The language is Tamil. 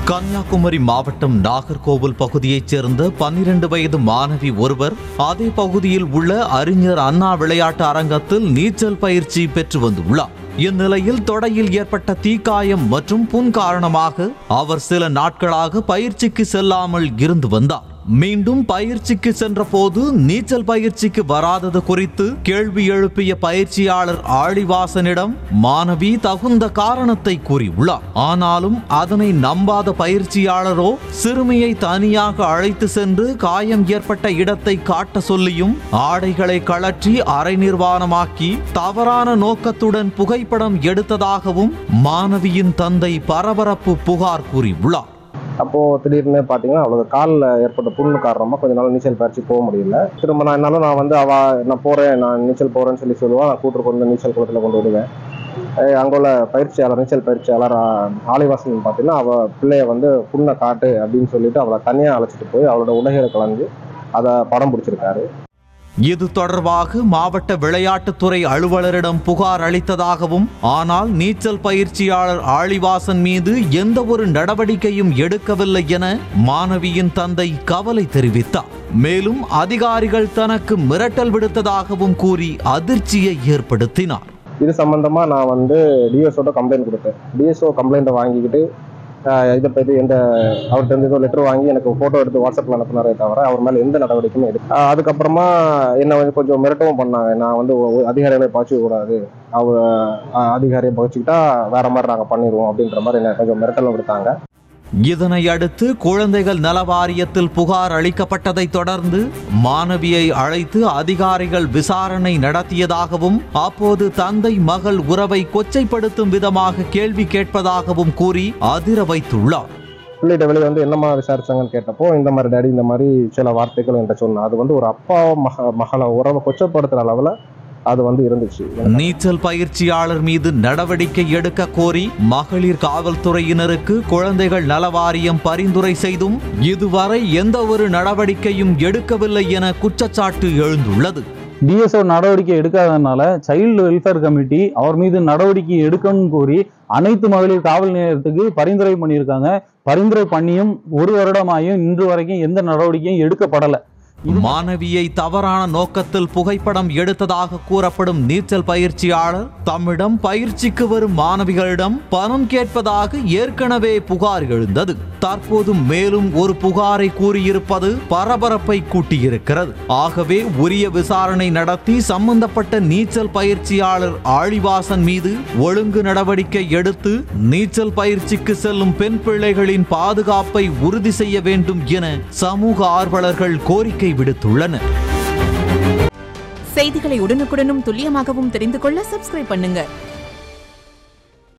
கன்னியாகுமரி மாவட்டம் நாகர்கோவில் பகுதியைச் சேர்ந்த பன்னிரண்டு வயது மாணவி ஒருவர் அதே பகுதியில் உள்ள அறிஞர் அண்ணா விளையாட்டு அரங்கத்தில் நீச்சல் பயிற்சி பெற்று வந்துள்ளார் இந்நிலையில் தொடையில் ஏற்பட்ட தீக்காயம் மற்றும் புண் காரணமாக அவர் சில நாட்களாக பயிற்சிக்கு செல்லாமல் இருந்து வந்தார் மீண்டும் பயிற்சிக்கு சென்றபோது நீச்சல் பயிற்சிக்கு வராதது குறித்து கேள்வி எழுப்பிய பயிற்சியாளர் ஆழிவாசனிடம் மாணவி தகுந்த காரணத்தை கூறியுள்ளார் ஆனாலும் அதனை நம்பாத பயிற்சியாளரோ சிறுமியை தனியாக அழைத்து சென்று காயம் ஏற்பட்ட இடத்தை காட்ட சொல்லியும் ஆடைகளை கழற்றி அரை நிர்வாணமாக்கி தவறான நோக்கத்துடன் புகைப்படம் எடுத்ததாகவும் மாணவியின் தந்தை பரபரப்பு புகார் கூறியுள்ளார் அப்போது திடீர்னு பார்த்தீங்கன்னா அவளுக்கு காலில் ஏற்பட்ட புண்ணு காரணமாக கொஞ்ச நாள் நீச்சல் பயிற்சி போக முடியல திரும்ப நான் என்னாலும் நான் வந்து அவ நான் போகிறேன் நான் நீச்சல் போகிறேன்னு சொல்லி சொல்லுவாள் நான் கூட்டு கொண்டு வந்து நீச்சல் குளத்தில் கொண்டு விடுவேன் அஹ் அங்குள்ள பயிற்சியாளர் நீச்சல் பயிற்சியாளர் ஆ- ஆலிவாசன் பார்த்தீங்கன்னா அவள் பிள்ளைய வந்து புண்ணை காட்டு அப்படின்னு சொல்லிட்டு அவளை தனியாக அழைச்சிட்டு போய் அவளோட உலகையில் கலந்து அதை படம் பிடிச்சிருக்காரு இது தொடர்பாக மாவட்ட விளையாட்டுத்துறை அலுவலரிடம் புகார் அளித்ததாகவும் ஆனால் நீச்சல் பயிற்சியாளர் ஆழிவாசன் மீது எந்த ஒரு நடவடிக்கையும் எடுக்கவில்லை என மாணவியின் தந்தை கவலை தெரிவித்தார் மேலும் அதிகாரிகள் தனக்கு மிரட்டல் விடுத்ததாகவும் கூறி அதிர்ச்சியை ஏற்படுத்தினார் இது சம்பந்தமாக நான் வந்து டிஎஸ்ஓட கம்ப்ளைண்ட் கொடுத்தேன் டிஎஸ்ஓ கம்ப்ளைண்ட்டை வாங்கிக்கிட்டு ஆஹ் இதை பற்றி எந்த அவர்கிட்ட இருந்து ஏதோ லெட்டர் வாங்கி எனக்கு ஃபோட்டோ எடுத்து வாட்ஸ்அப்பில் அனுப்புனாரே தவிர அவர் மேலே எந்த நடவடிக்கையும் எடுக்க ஆஹ் அதுக்கப்புறமா என்னை வந்து கொஞ்சம் மிரட்டவும் பண்ணாங்க நான் வந்து ஒ- அதிகாரிகளை பகிச்சிக்க கூடாது அவர் ஆஹ் அதிகாரியை பகிச்சிக்கிட்டா வேற மாதிரி நாங்கள் பண்ணிடுவோம் அப்படின்ற மாதிரி என்ன கொஞ்சம் மிரட்டலும் விடுத்தாங்க இதனை அடுத்து குழந்தைகள் நல வாரியத்தில் புகார் அளிக்கப்பட்டதை தொடர்ந்து மாணவியை அழைத்து அதிகாரிகள் விசாரணை நடத்தியதாகவும் அப்போது தந்தை மகள் உறவை கொச்சைப்படுத்தும் விதமாக கேள்வி கேட்பதாகவும் கூறி அதிர வைத்துள்ளார் பிள்ளைகிட்ட வெளியே வந்து என்னம்மா விசாரிச்சாங்கன்னு கேட்டப்போ இந்த மாதிரி டாடி இந்த மாதிரி சில வார்த்தைகள் என்கிட்ட சொன்னா அது வந்து ஒரு அப்பா மக மகளை உறவை கொச்சப்படுத்துற அளவில் அது வந்து இருந்துச்சு நீச்சல் பயிற்சியாளர் மீது நடவடிக்கை எடுக்க கோரி மகளிர் காவல்துறையினருக்கு குழந்தைகள் நல வாரியம் பரிந்துரை செய்தும் இதுவரை எந்த ஒரு நடவடிக்கையும் எடுக்கவில்லை என குற்றச்சாட்டு எழுந்துள்ளது டிஎஸ்ஓ நடவடிக்கை எடுக்காதனால சைல்டு வெல்ஃபேர் கமிட்டி அவர் மீது நடவடிக்கை எடுக்கணும்னு கோரி அனைத்து மகளிர் காவல் நிலையத்துக்கு பரிந்துரை பண்ணியிருக்காங்க பரிந்துரை பண்ணியும் ஒரு வருடமாயும் இன்று வரைக்கும் எந்த நடவடிக்கையும் எடுக்கப்படலை மாணவியை தவறான நோக்கத்தில் புகைப்படம் எடுத்ததாக கூறப்படும் நீச்சல் பயிற்சியாளர் தம்மிடம் பயிற்சிக்கு வரும் மாணவிகளிடம் பணம் கேட்பதாக ஏற்கனவே புகார் எழுந்தது தற்போது மேலும் ஒரு புகாரை கூறியிருப்பது பரபரப்பை கூட்டியிருக்கிறது ஆகவே உரிய விசாரணை நடத்தி சம்பந்தப்பட்ட நீச்சல் பயிற்சியாளர் ஆழிவாசன் மீது ஒழுங்கு நடவடிக்கை எடுத்து நீச்சல் பயிற்சிக்கு செல்லும் பெண் பிள்ளைகளின் பாதுகாப்பை உறுதி செய்ய வேண்டும் என சமூக ஆர்வலர்கள் கோரிக்கை விடுத்துள்ளனர் செய்திகளை உடனுக்குடனும் துல்லியமாகவும் தெரிந்து கொள்ள சப்ஸ்கிரைப் பண்ணுங்க